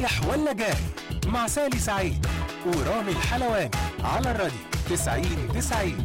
رايح ولا جاي مع سالي سعيد ورامي الحلواني على الراديو 90 90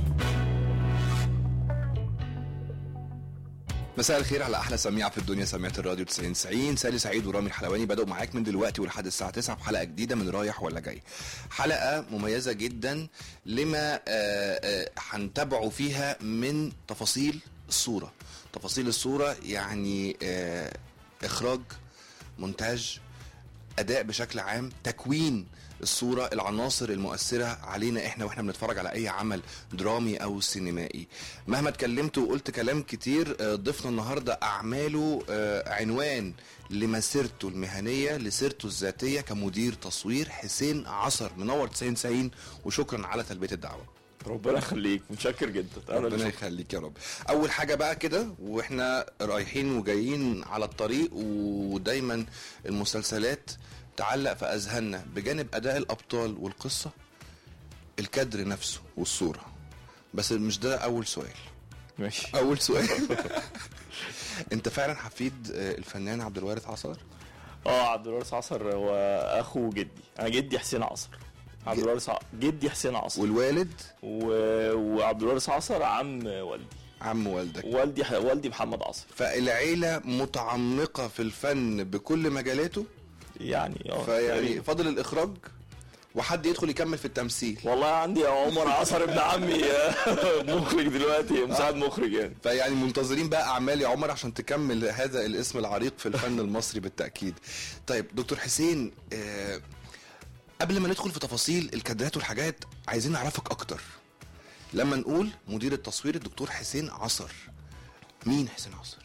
مساء الخير على احلى سميعه في الدنيا سميعه الراديو 90 90 سالي سعيد ورامي الحلواني بدأوا معاك من دلوقتي ولحد الساعه 9 بحلقه جديده من رايح ولا جاي حلقه مميزه جدا لما آه، آه، هنتابعه فيها من تفاصيل الصوره تفاصيل الصوره يعني آه، اخراج مونتاج اداء بشكل عام تكوين الصورة العناصر المؤثرة علينا احنا واحنا بنتفرج على اي عمل درامي او سينمائي مهما اتكلمت وقلت كلام كتير آه، ضفنا النهاردة اعماله آه، عنوان لمسيرته المهنية لسيرته الذاتية كمدير تصوير حسين عصر منور 90 90 وشكرا على تلبية الدعوة ربنا يخليك متشكر جدا انا ربنا اللي يخليك يا رب اول حاجه بقى كده واحنا رايحين وجايين على الطريق ودايما المسلسلات تعلق في اذهاننا بجانب اداء الابطال والقصه الكادر نفسه والصوره بس مش ده اول سؤال ماشي اول سؤال انت فعلا حفيد آه، الفنان عبد الوارث عصار اه عبد الوارث عصر هو اخو جدي انا جدي حسين عصر عبد الوارث ع... جدي حسين عصر والوالد و... وعبد الوارث عصر عم والدي عم والدك والدي ح... والدي محمد عصر فالعيله متعمقه في الفن بكل مجالاته يعني اه فيعني تقريباً. فاضل الاخراج وحد يدخل يكمل في التمثيل والله عندي عمر عصر ابن عمي مخرج دلوقتي مساعد مخرج يعني فيعني منتظرين بقى اعمال يا عمر عشان تكمل هذا الاسم العريق في الفن المصري بالتاكيد طيب دكتور حسين آه قبل ما ندخل في تفاصيل الكادرات والحاجات عايزين نعرفك اكتر لما نقول مدير التصوير الدكتور حسين عصر مين حسين عصر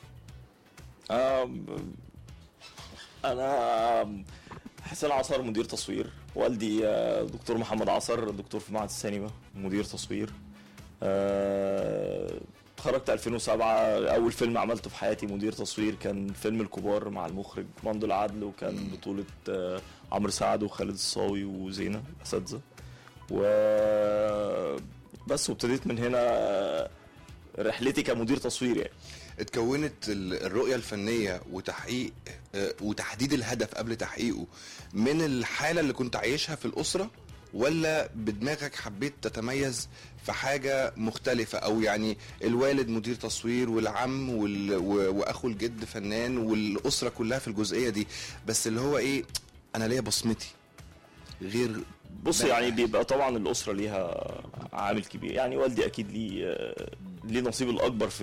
آم، انا حسين عصر مدير تصوير والدي آه، دكتور محمد عصر دكتور في معهد السينما مدير تصوير آه، اتخرجت 2007 اول فيلم عملته في حياتي مدير تصوير كان فيلم الكبار مع المخرج مندو العدل وكان بطولة آه، عمرو سعد وخالد الصاوي وزينة اساتذة و بس وابتديت من هنا آه، رحلتي كمدير تصوير يعني اتكونت ال- الرؤية الفنية وتحقيق آه، وتحديد الهدف قبل تحقيقه من الحالة اللي كنت عايشها في الأسرة ولا بدماغك حبيت تتميز في حاجة مختلفة أو يعني الوالد مدير تصوير والعم وال... و... وأخو الجد فنان والأسرة كلها في الجزئية دي بس اللي هو إيه أنا ليا بصمتي غير بص ده يعني أهلي. بيبقى طبعا الاسره ليها عامل كبير يعني والدي اكيد ليه آه، ليه نصيب الاكبر في